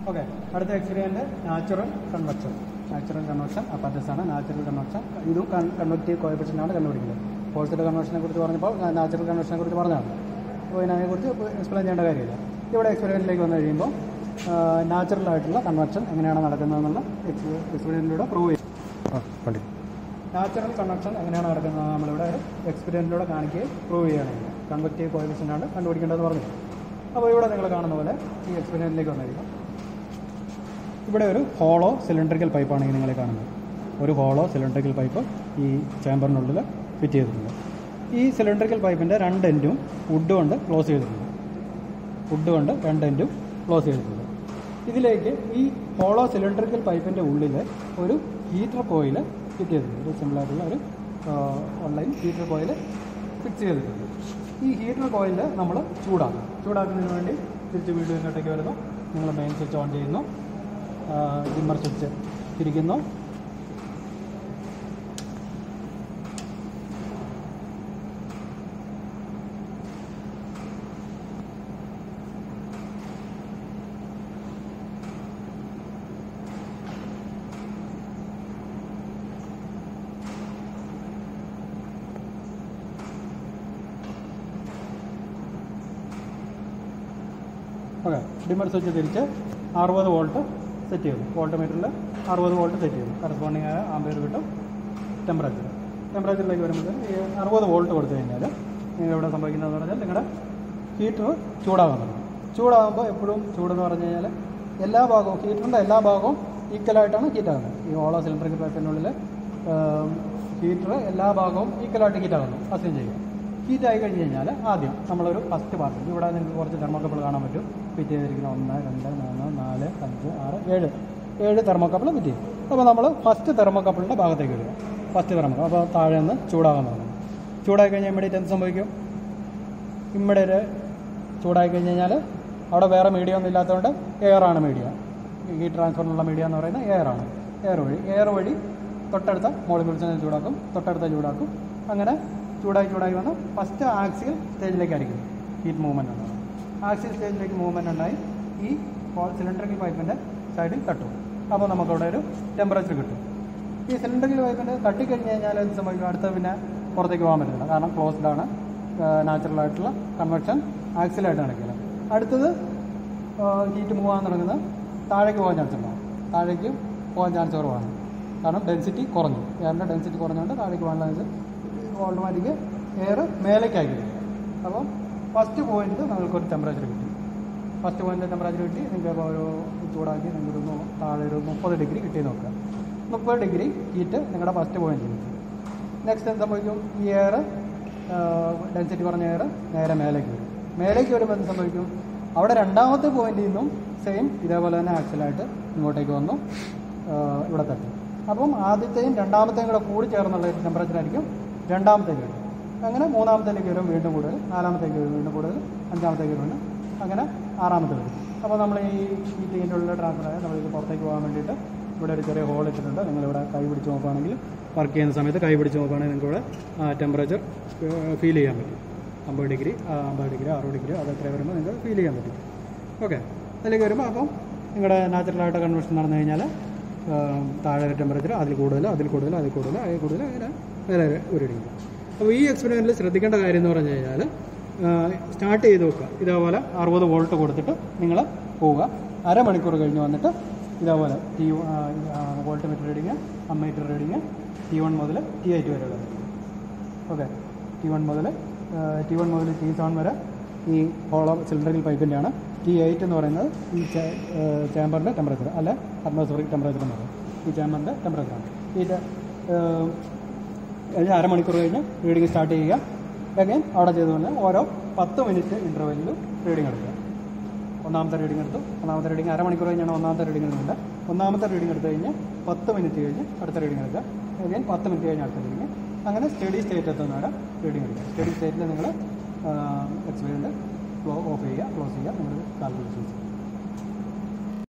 okay അടുത്ത experiment natural convection natural convection apparatus ആണ് natural convection ഇതും കൺവെക്റ്റീവ് കോയഫിഷ്യൻ്റ് ആണ് കണ്ടുപിടിക്കുന്നത് ഫോഴ്സ്ഡ് കൺവെക്ഷനെ കുറിച്ച് പറഞ്ഞപ്പോൾ നാച്ചുറൽ കൺവെക്ഷനെ കുറിച്ച് പറഞ്ഞതാണ് അപ്പോൾ ഇതിനെക്കുറിച്ച് എക്സ്പ്ലെയിൻ ചെയ്യേണ്ട കാര്യമില്ല ഇവിടെ എക്സ്പീരിയൻസിലേക്ക് വന്നു കഴിയുമ്പോൾ നാച്ചുറൽ ആയിട്ടുള്ള കൺവെക്ഷൻ എങ്ങനെയാണ് നടക്കുന്നതെന്നുള്ള എക്സ്പീരിയൻസിലൂടെ പ്രൂവ് ചെയ്യും ആ കണ്ടി നാച്ചുറൽ കൺവെക്ഷൻ എങ്ങനെയാണ് നടക്കുന്നത് നമ്മളിവിടെ ഒരു എക്സ്പീരിയൻസിലൂടെ കാണിക്കുകയും പ്രൂവ് ചെയ്യുകയാണെങ്കിൽ കൺവെക്റ്റീവ് കോയഫിഷ്യൻ്റ് ആണ് കണ്ടുപിടിക്കേണ്ടതെന്ന് പറഞ്ഞു അപ്പോൾ ഇവിടെ നിങ്ങൾ കാണുന്ന പോലെ ഈ എക്സ്പീരിയൻസിലേക്ക് വന്നു കഴിയുമ്പോൾ ഇവിടെ ഒരു ഹോളോ സിലിണ്ടറിക്കൽ പൈപ്പാണ് ഈ നിങ്ങൾ കാണുന്നത് ഒരു ഹോളോ സിലിണ്ടറിക്കൽ പൈപ്പ് ഈ ചേമ്പറിനുള്ളിൽ ഫിറ്റ് ചെയ്തിട്ടുണ്ട് ഈ സിലിണ്ടറിക്കൽ പൈപ്പിൻ്റെ രണ്ട് എൻഡും വുഡ് കൊണ്ട് ക്ലോസ് ചെയ്തിട്ടുണ്ട് വുഡ് കൊണ്ട് രണ്ട് എൻഡും ക്ലോസ് ചെയ്തിട്ടുണ്ട് ഇതിലേക്ക് ഈ ഹോളോ സിലിണ്ടറിക്കൽ പൈപ്പിൻ്റെ ഉള്ളിൽ ഒരു ഹീറ്റർ കോയിൽ ഫിറ്റ് ചെയ്തിട്ടുണ്ട് ഒരു സിമ്പിളായിട്ടുള്ള ഒരു ഓൺലൈൻ ഹീറ്റർ കോയിൽ ഫിക്സ് ചെയ്തിട്ടുണ്ട് ഈ ഹീറ്റർ കോയിൽ നമ്മൾ ചൂടാക്കും ചൂടാക്കുന്നതിന് വേണ്ടി തിരിച്ച് വീണ്ടും ഇങ്ങോട്ടേക്ക് വരുന്നു നിങ്ങൾ മെയിൻ സ്വിച്ച് ഓൺ ചെയ്യുന്നു ഡിമ്മർ സ്വിച്ച് തിരിക്കുന്നു ഓക്കെ ഡിമ്മർ സ്വിച്ച് തിരിച്ച് അറുപത് വോൾട്ട് സെറ്റ് ചെയ്തു വോൾട്ട് മീറ്ററിൽ അറുപത് വോൾട്ട് സെറ്റ് ചെയ്തു കറസ്പോണ്ടിങ് ആയ ആംബിയർ കിട്ടും ടെമ്പറേച്ചർ ടെമ്പറേച്ചറിലേക്ക് വരുമ്പോൾ ഈ അറുപത് വോൾട്ട് കൊടുത്തു കഴിഞ്ഞാൽ നിങ്ങൾ ഇവിടെ സംഭവിക്കുന്നതെന്ന് പറഞ്ഞാൽ നിങ്ങളുടെ ഹീറ്റർ ചൂടാകാൻ തുടങ്ങും ചൂടാകുമ്പോൾ എപ്പോഴും ചൂടെന്ന് പറഞ്ഞു കഴിഞ്ഞാൽ എല്ലാ ഭാഗവും ഹീറ്ററിൻ്റെ എല്ലാ ഭാഗവും ഈക്വലായിട്ടാണ് ഹീറ്റാകുന്നത് ഈ ഓളോ സിലിണ്ടറിക്കൽ പൈപ്പിനുള്ളിൽ ഹീറ്റർ എല്ലാ ഭാഗവും ഈക്വലായിട്ട് ഹീറ്റാകുന്നു അസ്യം ചെയ്യും ഹീറ്റ് ആയി കഴിഞ്ഞ് കഴിഞ്ഞാൽ ആദ്യം നമ്മളൊരു ഫസ്റ്റ് പാർട്ട് ഇവിടെ നിങ്ങൾക്ക് കുറച്ച് തെർമോക്കപ്പിൾ കാണാൻ പറ്റും ഫിറ്റ് ചെയ്തിരിക്കുന്ന ഒന്ന് രണ്ട് മൂന്ന് നാല് അഞ്ച് ആറ് ഏഴ് ഏഴ് തെർമോക്കപ്പിൾ ഫിറ്റ് ചെയ്യും അപ്പോൾ നമ്മൾ ഫസ്റ്റ് തെർമോക്കപ്പിളിൻ്റെ ഭാഗത്തേക്ക് വരിക ഫസ്റ്റ് തെർമോക്കപ്പ് അപ്പോൾ താഴെ നിന്ന് ചൂടാകാൻ തുടങ്ങും ചൂടായി കഴിഞ്ഞാൽ ഇമ്മീഡിയറ്റ് എന്ത് സംഭവിക്കും ഇമ്മീഡിയറ്റ് ചൂടായി കഴിഞ്ഞ് കഴിഞ്ഞാൽ അവിടെ വേറെ മീഡിയ ഒന്നും ഇല്ലാത്തതുകൊണ്ട് എയർ ആണ് മീഡിയ ഈ ട്രാൻസ്ഫറിനുള്ള മീഡിയ എന്ന് പറയുന്നത് എയർ ആണ് എയർ വഴി എയർ വഴി തൊട്ടടുത്ത മോളിക്യൂൾസിനെ ചൂടാക്കും തൊട്ടടുത്ത ചൂടാക്കും അങ്ങനെ ചൂടായി ചൂടായി വന്ന് ഫസ്റ്റ് ആക്സിയൽ സ്റ്റേജിലേക്കായിരിക്കും ഹീറ്റ് മൂവ്മെൻ്റ് ഉണ്ടാകും ആക്സിയൽ സ്റ്റേജിലേക്ക് മൂവ്മെൻ്റ് ഉണ്ടായി ഈ സിലിണ്ടറിക്കൽ പൈപ്പിൻ്റെ സൈഡിൽ തട്ടും അപ്പോൾ നമുക്കവിടെ ഒരു ടെമ്പറേച്ചർ കിട്ടും ഈ സിലിണ്ടറിക്കൽ പൈപ്പിൻ്റെ തട്ടിക്കഴിഞ്ഞ് കഴിഞ്ഞാൽ എന്ത് സംഭവിക്കും അടുത്ത പിന്നെ പുറത്തേക്ക് പോകാൻ പറ്റില്ല കാരണം ക്ലോസ്ഡ് ആണ് നാച്ചുറൽ ആയിട്ടുള്ള കൺവെക്ഷൻ ആക്സിലായിട്ട് നടക്കില്ല അടുത്തത് ഹീറ്റ് മൂവ് ആകാൻ തുടങ്ങുന്നത് താഴേക്ക് പോകാൻ ചാൻസ് ഉണ്ടാവും താഴേക്ക് പോകാൻ ചാൻസ് കുറവാണ് കാരണം ഡെൻസിറ്റി കുറഞ്ഞു എയറിൻ്റെ ഡെൻസിറ്റി കുറഞ്ഞുകൊണ്ട് താഴേക്ക് പോകാനുള്ള ചാൻസ് ഓട്ടോമാറ്റിക് എയർ മേലേക്കായി വരും അപ്പം ഫസ്റ്റ് പോയിന്റ് നമുക്കൊരു ടെമ്പറേച്ചർ കിട്ടി ഫസ്റ്റ് പോയിന്റ് ടെമ്പറേച്ചർ കിട്ടി നിങ്ങൾക്ക് അപ്പോൾ ഒരു ചൂടാക്കി നിങ്ങൾക്ക് ഒരു താഴെ ഒരു മുപ്പത് ഡിഗ്രി കിട്ടി നോക്കുക മുപ്പത് ഡിഗ്രി ഹീറ്റ് നിങ്ങളുടെ ഫസ്റ്റ് പോയിന്റ് കിട്ടി നെക്സ്റ്റ് എന്ത് സംഭവിക്കും ഈ എയർ ഡെൻസിറ്റി കുറഞ്ഞ എയർ നേരെ മേലേക്ക് വരും മേലേക്ക് വരുമ്പോൾ എന്ത് സംഭവിക്കും അവിടെ രണ്ടാമത്തെ പോയിന്റിൽ നിന്നും സെയിം ഇതേപോലെ തന്നെ ആക്സിലായിട്ട് ഇങ്ങോട്ടേക്ക് വന്നു ഇവിടെ തട്ടി അപ്പം ആദ്യത്തെയും രണ്ടാമത്തെയും കൂടെ കൂടി ചേർന്നുള്ള ടെമ്പറേച്ചർ ആയിരിക്കും രണ്ടാമത്തേക്ക് വരും അങ്ങനെ മൂന്നാമത്തേക്ക് വരും വീണ്ടും കൂടുതൽ നാലാമത്തേക്ക് വരും വീണ്ടും കൂടുതൽ അഞ്ചാമത്തേക്ക് വരും അങ്ങനെ ആറാമത്തെ വരും അപ്പോൾ നമ്മൾ ഈ ഈ ടീൻ്റെ ഉള്ളിൽ ട്രാൻസ്ഫർ ആയാൽ നമ്മളിത് പുറത്തേക്ക് പോകാൻ വേണ്ടിയിട്ട് ഇവിടെ ഒരു ചെറിയ ഹോൾ ഇട്ടിട്ടുണ്ട് നിങ്ങളിവിടെ കൈ പിടിച്ച് നോക്കുകയാണെങ്കിൽ വർക്ക് ചെയ്യുന്ന സമയത്ത് കൈ പിടിച്ച് നോക്കുകയാണെങ്കിൽ നിങ്ങൾക്ക് ഇവിടെ ടെമ്പറേച്ചർ ഫീൽ ചെയ്യാൻ പറ്റും അമ്പത് ഡിഗ്രി അമ്പത് ഡിഗ്രി അറുപത് ഡിഗ്രി അത് എത്ര വരുമ്പോൾ നിങ്ങൾക്ക് ഫീൽ ചെയ്യാൻ പറ്റും ഓക്കെ അതിലേക്ക് വരുമ്പോൾ അപ്പം നിങ്ങളുടെ നാച്ചുറലായിട്ട് കൺവെർഷൻ നടന്നു കഴിഞ്ഞാൽ താഴെ ടെമ്പറേച്ചർ അതിൽ കൂടുതൽ അതിൽ കൂടുതൽ അതിൽ കൂടുതൽ അതിൽ കൂടുതൽ അങ്ങനെ വേറെ ഒരു ഡിഗ്രി അപ്പോൾ ഈ എക്സ്പെരിമെൻറ്റിൽ ശ്രദ്ധിക്കേണ്ട കാര്യം എന്ന് പറഞ്ഞു കഴിഞ്ഞാൽ സ്റ്റാർട്ട് ചെയ്ത് നോക്കുക ഇതേപോലെ അറുപത് വോൾട്ട് കൊടുത്തിട്ട് നിങ്ങൾ പോവുക അരമണിക്കൂർ കഴിഞ്ഞ് വന്നിട്ട് ഇതേപോലെ T volt metre reading ammeter reading T one മുതൽ ടി എയ്റ്റ് വരെയുള്ള ഓക്കെ ടി വൺ മുതൽ ടി വൺ മുതൽ ടി സെവൻ വരെ ഈ ഹോളോ സിലിണ്ടറിൽ പൈപ്പിൻ്റെയാണ് ടി എയ്റ്റ് എന്ന് പറയുന്നത് ഈ ചേമ്പറിൻ്റെ ടെമ്പറേച്ചർ അല്ല അറ്റ്മോസ്ഫിയറിക് ടെമ്പറേച്ചർ എന്ന് പറയും ഈ ചേമ്പറിൻ്റെ ടെമ്പറേച്ചറാണ് ഈ കഴിഞ്ഞ് അരമണിക്കൂർ കഴിഞ്ഞ് റീഡിങ് സ്റ്റാർട്ട് ചെയ്യുക അഗൈൻ അവിടെ ചെയ്തുകൊണ്ട് ഓരോ പത്ത് മിനിറ്റ് ഇൻ്റർവെല്ലിൽ റീഡിങ് എടുക്കുക ഒന്നാമത്തെ റീഡിങ് എടുത്തു ഒന്നാമത്തെ റീഡിങ് അരമണിക്കൂർ കഴിഞ്ഞാണ് ഒന്നാമത്തെ റീഡിങ് എടുക്കുന്നത് ഒന്നാമത്തെ റീഡിങ് എടുത്തു കഴിഞ്ഞ് പത്ത് മിനിറ്റ് കഴിഞ്ഞ് അടുത്ത റീഡിങ് എടുക്കുക അഗൈൻ പത്ത് മിനിറ്റ് കഴിഞ്ഞ് അടുത്ത റീഡിങ് അങ്ങനെ സ്റ്റഡി സ്റ്റേറ്റ് എത്തുന്നവരെ റീഡിങ് എടുക്കുക സ്റ്റഡി സ്റ്റേറ്റിൽ നിങ്ങൾ എക്സ്പീരിയൻസ് ഫ്ലോ ഓഫ് ചെയ്യുക ക്ലോസ് ചെയ്യുക നിങ്ങൾ കാൽക്കുലേഷൻ ചെയ്യുക